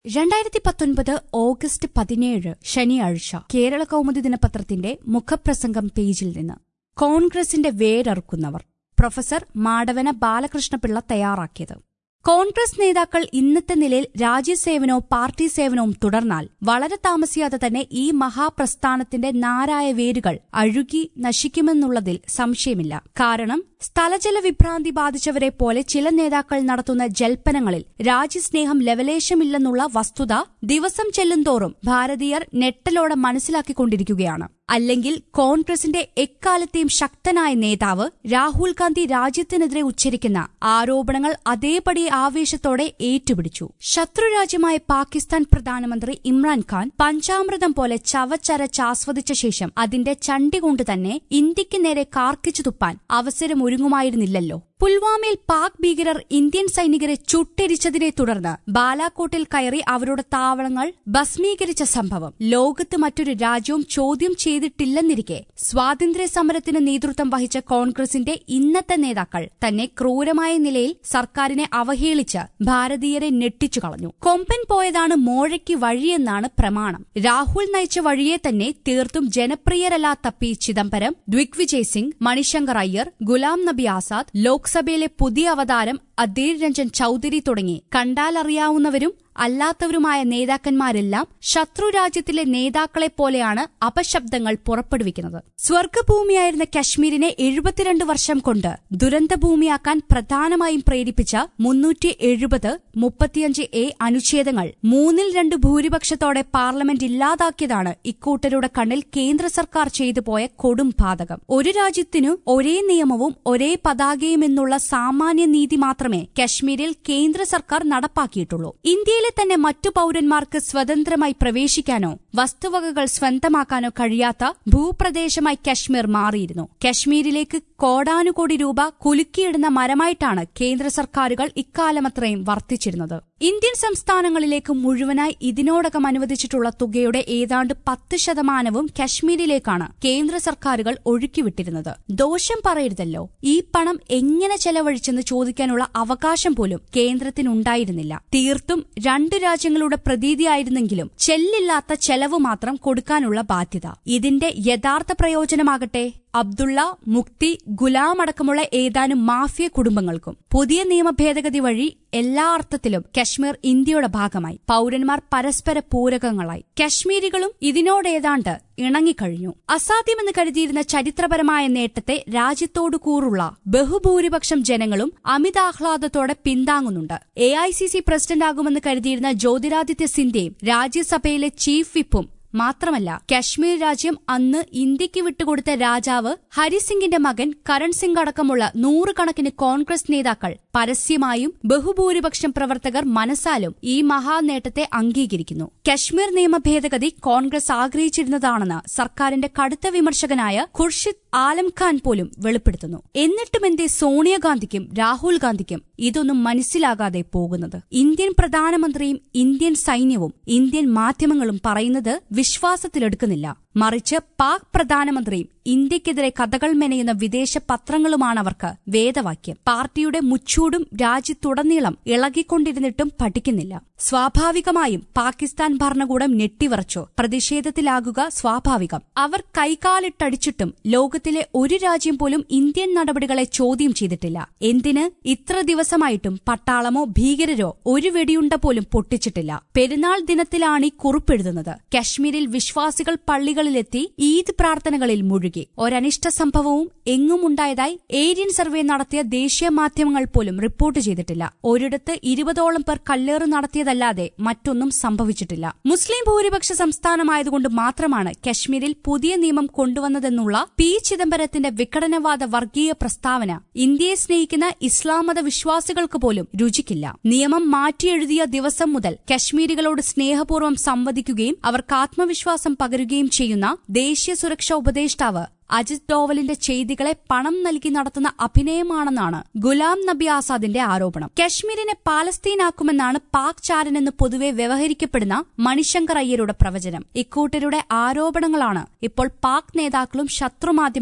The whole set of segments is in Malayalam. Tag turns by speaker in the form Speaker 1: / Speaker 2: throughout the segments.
Speaker 1: രണ്ടായിരത്തി പത്തൊൻപത് ഓഗസ്റ്റ് പതിനേഴ് ശനിയാഴ്ച കേരള കൗമുദി ദിനപത്രത്തിന്റെ മുഖപ്രസംഗം പേജിൽ നിന്ന് കോൺഗ്രസിന്റെ വേരറുക്കുന്നവർ പ്രൊഫസർ മാടവന ബാലകൃഷ്ണപിള്ള തയ്യാറാക്കിയത് കോൺഗ്രസ് നേതാക്കൾ ഇന്നത്തെ നിലയിൽ രാജ്യസേവനവും പാർട്ടി സേവനവും തുടർന്നാൽ വളരെ താമസിയാതെ തന്നെ ഈ മഹാപ്രസ്ഥാനത്തിന്റെ നാരായ വേരുകൾ അഴുകി നശിക്കുമെന്നുള്ളതിൽ സംശയമില്ല കാരണം സ്ഥലജല വിഭ്രാന്തി ബാധിച്ചവരെ പോലെ ചില നേതാക്കൾ നടത്തുന്ന ജൽപ്പനങ്ങളിൽ രാജ്യസ്നേഹം ലവലേശമില്ലെന്നുള്ള വസ്തുത ദിവസം ചെല്ലുന്തോറും ഭാരതീയർ നെട്ടലോടെ മനസ്സിലാക്കിക്കൊണ്ടിരിക്കുകയാണ് അല്ലെങ്കിൽ കോൺഗ്രസിന്റെ എക്കാലത്തെയും ശക്തനായ നേതാവ് രാഹുൽ ഗാന്ധി രാജ്യത്തിനെതിരെ ഉച്ചരിക്കുന്ന ആരോപണങ്ങൾ അതേപടി ആവേശത്തോടെ ഏറ്റുപിടിച്ചു ശത്രുരാജ്യമായ പാകിസ്ഥാൻ പ്രധാനമന്ത്രി ഇമ്രാൻഖാൻ പഞ്ചാമൃതം പോലെ ചവച്ചരച്ചാസ്വദിച്ച ശേഷം അതിന്റെ ചണ്ടി കൊണ്ട് തന്നെ ഇന്ത്യക്ക് നേരെ കാർക്കിച്ചു തുപ്പാൻ അവസരമൊരുങ്ങുമായിരുന്നില്ലല്ലോ പുൽവാമയിൽ പാക് ഭീകരർ ഇന്ത്യൻ സൈനികരെ ചുട്ടെരിച്ചതിനെ തുടർന്ന് ബാലാക്കോട്ടിൽ കയറി അവരുടെ താവളങ്ങൾ ഭസ്മീകരിച്ച സംഭവം ലോകത്ത് മറ്റൊരു രാജ്യവും ചോദ്യം ചെയ്തിട്ടില്ലെന്നിരിക്കെ സ്വാതന്ത്ര്യ സമരത്തിന് നേതൃത്വം വഹിച്ച കോൺഗ്രസിന്റെ ഇന്നത്തെ നേതാക്കൾ തന്നെ ക്രൂരമായ നിലയിൽ സർക്കാരിനെ അവഹേളിച്ച് ഭാരതീയരെ നെട്ടിച്ചു കളഞ്ഞു കൊമ്പൻ പോയതാണ് മോഴയ്ക്ക് വഴിയെന്നാണ് പ്രമാണം രാഹുൽ നയിച്ച വഴിയെ തന്നെ തീർത്തും ജനപ്രിയരല്ലാത്ത പി ചിദംബരം ദ്വിഗ്വിജയ് സിംഗ് മണിശങ്കർ അയ്യർ ഗുലാം നബി ആസാദ് ലോക്സഭയിലെ പുതിയ അവതാരം അധീർ രഞ്ജൻ ചൌധരി തുടങ്ങി കണ്ടാലറിയാവുന്നവരും അല്ലാത്തവരുമായ നേതാക്കന്മാരെല്ലാം ശത്രു രാജ്യത്തിലെ നേതാക്കളെ പോലെയാണ് അപശബ്ദങ്ങൾ പുറപ്പെടുവിക്കുന്നത് സ്വർഗഭൂമിയായിരുന്ന കശ്മീരിനെ എഴുപത്തിരണ്ട് വർഷം കൊണ്ട് ദുരന്തഭൂമിയാക്കാൻ പ്രധാനമായും പ്രേരിപ്പിച്ച മുന്നൂറ്റി എഴുപത് മുപ്പത്തിയഞ്ച് എ അനുച്ഛേദങ്ങൾ മൂന്നിൽ രണ്ട് ഭൂരിപക്ഷത്തോടെ പാർലമെന്റ് ഇല്ലാതാക്കിയതാണ് ഇക്കൂട്ടരുടെ കണ്ണിൽ കേന്ദ്ര സർക്കാർ ചെയ്തു പോയ കൊടും പാതകം ഒരു രാജ്യത്തിനു ഒരേ നിയമവും ഒരേ പതാകയും എന്നുള്ള സാമാന്യ നീതി മാത്രമേ കശ്മീരിൽ കേന്ദ്ര സർക്കാർ നടപ്പാക്കിയിട്ടുള്ളൂ ഇന്ത്യയിലെ തന്നെ മറ്റു പൌരന്മാർക്ക് സ്വതന്ത്രമായി പ്രവേശിക്കാനോ വസ്തുവകകൾ സ്വന്തമാക്കാനോ കഴിയാത്ത ഭൂപ്രദേശമായി കശ്മീർ മാറിയിരുന്നു കശ്മീരിലേക്ക് കോടാനുകോടി രൂപ കുലുക്കിയിടുന്ന മരമായിട്ടാണ് കേന്ദ്ര സർക്കാരുകൾ ഇക്കാലമത്രയും വർത്തിച്ചിരുന്നത് ഇന്ത്യൻ സംസ്ഥാനങ്ങളിലേക്ക് മുഴുവനായി ഇതിനോടകം അനുവദിച്ചിട്ടുള്ള തുകയുടെ ഏതാണ്ട് പത്ത് ശതമാനവും കശ്മീരിലേക്കാണ് കേന്ദ്ര സർക്കാരുകൾ ഒഴുക്കിവിട്ടിരുന്നത് ദോഷം പറയരുതല്ലോ ഈ പണം എങ്ങനെ ചെലവഴിച്ചെന്ന് ചോദിക്കാനുള്ള അവകാശം പോലും കേന്ദ്രത്തിനുണ്ടായിരുന്നില്ല തീർത്തും രണ്ടു രാജ്യങ്ങളുടെ പ്രതീതിയായിരുന്നെങ്കിലും ചെല്ലില്ലാത്ത ചെലവ് മാത്രം കൊടുക്കാനുള്ള ബാധ്യത ഇതിന്റെ യഥാർത്ഥ പ്രയോജനമാകട്ടെ അബ്ദുള്ള മുക്തി ഗുലാം അടക്കമുള്ള ഏതാനും മാഫിയ കുടുംബങ്ങൾക്കും പുതിയ നിയമ ഭേദഗതി വഴി എല്ലാ അർത്ഥത്തിലും കശ്മീർ ഇന്ത്യയുടെ ഭാഗമായി പൌരന്മാർ പരസ്പര പൂരകങ്ങളായി കശ്മീരികളും ഇതിനോടേതാണ്ട് ഇണങ്ങിക്കഴിഞ്ഞു അസാധ്യമെന്ന് കരുതിയിരുന്ന ചരിത്രപരമായ നേട്ടത്തെ രാജ്യത്തോടു കൂറുള്ള ബഹുഭൂരിപക്ഷം ജനങ്ങളും അമിതാഹ്ലാദത്തോടെ പിന്താങ്ങുന്നുണ്ട് എ ഐ സി സി പ്രസിഡന്റാകുമെന്ന് കരുതിയിരുന്ന ജ്യോതിരാദിത്യ സിന്ധ്യയും രാജ്യസഭയിലെ ചീഫ് വിപ്പും മാത്രമല്ല കശ്മീർ രാജ്യം അന്ന് ഇന്ത്യക്ക് വിട്ടുകൊടുത്ത രാജാവ് ഹരിസിംഗിന്റെ മകൻ കരൺ സിംഗ് അടക്കമുള്ള നൂറുകണക്കിന് കോൺഗ്രസ് നേതാക്കൾ പരസ്യമായും ബഹുഭൂരിപക്ഷം പ്രവർത്തകർ മനസ്സാലും ഈ മഹാനേട്ടത്തെ അംഗീകരിക്കുന്നു കശ്മീർ നിയമ ഭേദഗതി കോൺഗ്രസ് ആഗ്രഹിച്ചിരുന്നതാണെന്ന് സർക്കാരിന്റെ കടുത്ത വിമർശകനായ ഖുർഷിദ് ആലംഖാൻ പോലും വെളിപ്പെടുത്തുന്നു എന്നിട്ടും എന്തേ സോണിയാഗാന്ധിക്കും രാഹുൽ ഗാന്ധിക്കും ഇതൊന്നും മനസ്സിലാകാതെ പോകുന്നത് ഇന്ത്യൻ പ്രധാനമന്ത്രിയും ഇന്ത്യൻ സൈന്യവും ഇന്ത്യൻ മാധ്യമങ്ങളും പറയുന്നത് വിശ്വാസത്തിലെടുക്കുന്നില്ല മറിച്ച് പാക് പ്രധാനമന്ത്രിയും ഇന്ത്യക്കെതിരെ കഥകൾ മെനയുന്ന വിദേശ പത്രങ്ങളുമാണ് അവർക്ക് വേദവാക്യം പാർട്ടിയുടെ മുച്ചൂടും രാജ്യത്തുടനീളം ഇളകിക്കൊണ്ടിരുന്നിട്ടും പഠിക്കുന്നില്ല സ്വാഭാവികമായും പാകിസ്ഥാൻ ഭരണകൂടം ഞെട്ടിവറച്ചോ പ്രതിഷേധത്തിലാകുക സ്വാഭാവികം അവർ കൈകാലിട്ടടിച്ചിട്ടും ലോകത്തിലെ ഒരു രാജ്യം പോലും ഇന്ത്യൻ നടപടികളെ ചോദ്യം ചെയ്തിട്ടില്ല എന്തിന് ഇത്ര ദിവസമായിട്ടും പട്ടാളമോ ഭീകരരോ ഒരു വെടിയുണ്ട പോലും പൊട്ടിച്ചിട്ടില്ല പെരുന്നാൾ ദിനത്തിലാണ് ഈ കുറിപ്പെഴുതുന്നത് കശ്മീരിൽ വിശ്വാസികൾ പള്ളികളിലെത്തി ഈദ് പ്രാർത്ഥനകളിൽ മുഴുകി ഒരനിഷ്ട സംഭവവും എങ്ങുമുണ്ടായതായി ഏരിയൻ സർവേ നടത്തിയ ദേശീയ മാധ്യമങ്ങൾ പോലും റിപ്പോർട്ട് ചെയ്തിട്ടില്ല ഒരിടത്ത് ഇരുപതോളം പേർ കല്ലേറ് നടത്തിയതല്ലാതെ മറ്റൊന്നും സംഭവിച്ചിട്ടില്ല മുസ്ലിം ഭൂരിപക്ഷ സംസ്ഥാനമായതുകൊണ്ട് മാത്രമാണ് കശ്മീരിൽ പുതിയ നിയമം കൊണ്ടുവന്നതെന്നുള്ള പി ചിദംബരത്തിന്റെ വിഘടനവാദ വർഗീയ പ്രസ്താവന ഇന്ത്യയെ സ്നേഹിക്കുന്ന ഇസ്ലാം മത വിശ്വാസികൾക്ക് പോലും രുചിക്കില്ല നിയമം മാറ്റിയെഴുതിയ ദിവസം മുതൽ കശ്മീരികളോട് സ്നേഹപൂർവ്വം സംവദിക്കുകയും അവർക്ക് ആത്മവിശ്വാസം പകരുകയും ചെയ്യുന്ന ദേശീയ സുരക്ഷാ ഉപദേഷ്ടാവ് അജിത് ഡോവലിന്റെ ചെയ്തികളെ പണം നൽകി നടത്തുന്ന അഭിനയമാണെന്നാണ് ഗുലാം നബി ആസാദിന്റെ ആരോപണം കശ്മീരിനെ പാലസ്തീനാക്കുമെന്നാണ് പാക് ചാരനെന്ന് പൊതുവെ വ്യവഹരിക്കപ്പെടുന്ന മണിശങ്കർ അയ്യരുടെ പ്രവചനം ഇക്കൂട്ടരുടെ ആരോപണങ്ങളാണ് ഇപ്പോൾ പാക് നേതാക്കളും ശത്രുമാധ്യമങ്ങളും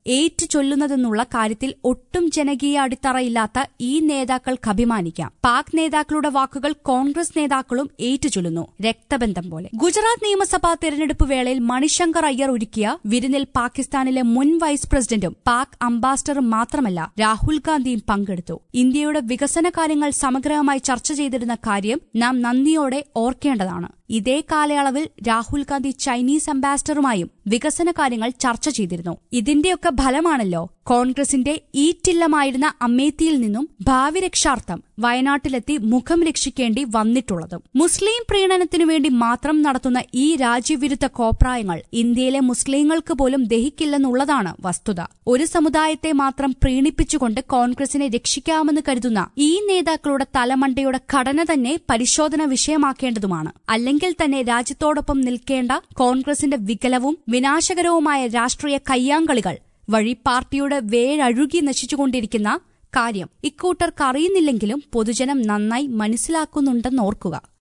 Speaker 1: ഏറ്റു ചൊല്ലുന്നതെന്നുള്ള കാര്യത്തിൽ ഒട്ടും ജനകീയ അടിത്തറയില്ലാത്ത ഈ നേതാക്കൾക്ക് അഭിമാനിക്കാം പാക് നേതാക്കളുടെ വാക്കുകൾ കോൺഗ്രസ് നേതാക്കളും ഏറ്റുചൊല്ലുന്നു രക്തബന്ധം പോലെ ഗുജറാത്ത് നിയമസഭാ തെരഞ്ഞെടുപ്പ് വേളയിൽ മണിശങ്കർ അയ്യർ ഒരുക്കിയ വിരുന്നിൽ പാകിസ്ഥാനിലെ മുൻ വൈസ് പ്രസിഡന്റും പാക് അംബാസഡറും മാത്രമല്ല രാഹുൽ ഗാന്ധിയും പങ്കെടുത്തു ഇന്ത്യയുടെ വികസന കാര്യങ്ങൾ സമഗ്രമായി ചർച്ച ചെയ്തിരുന്ന കാര്യം നാം നന്ദിയോടെ ഓർക്കേണ്ടതാണ് ഇതേ കാലയളവിൽ രാഹുൽ ഗാന്ധി ചൈനീസ് അംബാസഡറുമായും വികസന കാര്യങ്ങൾ ചർച്ച ചെയ്തിരുന്നു ഇതിന്റെയൊക്കെ ഫലമാണല്ലോ കോൺഗ്രസിന്റെ ഈറ്റില്ലമായിരുന്ന അമേത്തിയിൽ നിന്നും ഭാവി രക്ഷാർത്ഥം വയനാട്ടിലെത്തി മുഖം രക്ഷിക്കേണ്ടി വന്നിട്ടുള്ളതും മുസ്ലിം പ്രീണനത്തിനു വേണ്ടി മാത്രം നടത്തുന്ന ഈ രാജ്യവിരുദ്ധ കോപ്രായങ്ങൾ ഇന്ത്യയിലെ മുസ്ലിങ്ങൾക്ക് പോലും ദഹിക്കില്ലെന്നുള്ളതാണ് വസ്തുത ഒരു സമുദായത്തെ മാത്രം പ്രീണിപ്പിച്ചുകൊണ്ട് കോൺഗ്രസിനെ രക്ഷിക്കാമെന്ന് കരുതുന്ന ഈ നേതാക്കളുടെ തലമണ്ടയുടെ ഘടന തന്നെ പരിശോധന വിഷയമാക്കേണ്ടതുമാണ് അല്ലെങ്കിൽ തന്നെ രാജ്യത്തോടൊപ്പം നിൽക്കേണ്ട കോൺഗ്രസിന്റെ വികലവും വിനാശകരവുമായ രാഷ്ട്രീയ കയ്യാങ്കളികൾ വഴി പാർട്ടിയുടെ വേരഴുകി നശിച്ചുകൊണ്ടിരിക്കുന്ന കാര്യം ഇക്കൂട്ടർക്ക് അറിയുന്നില്ലെങ്കിലും പൊതുജനം നന്നായി മനസ്സിലാക്കുന്നുണ്ടെന്നോർക്കുക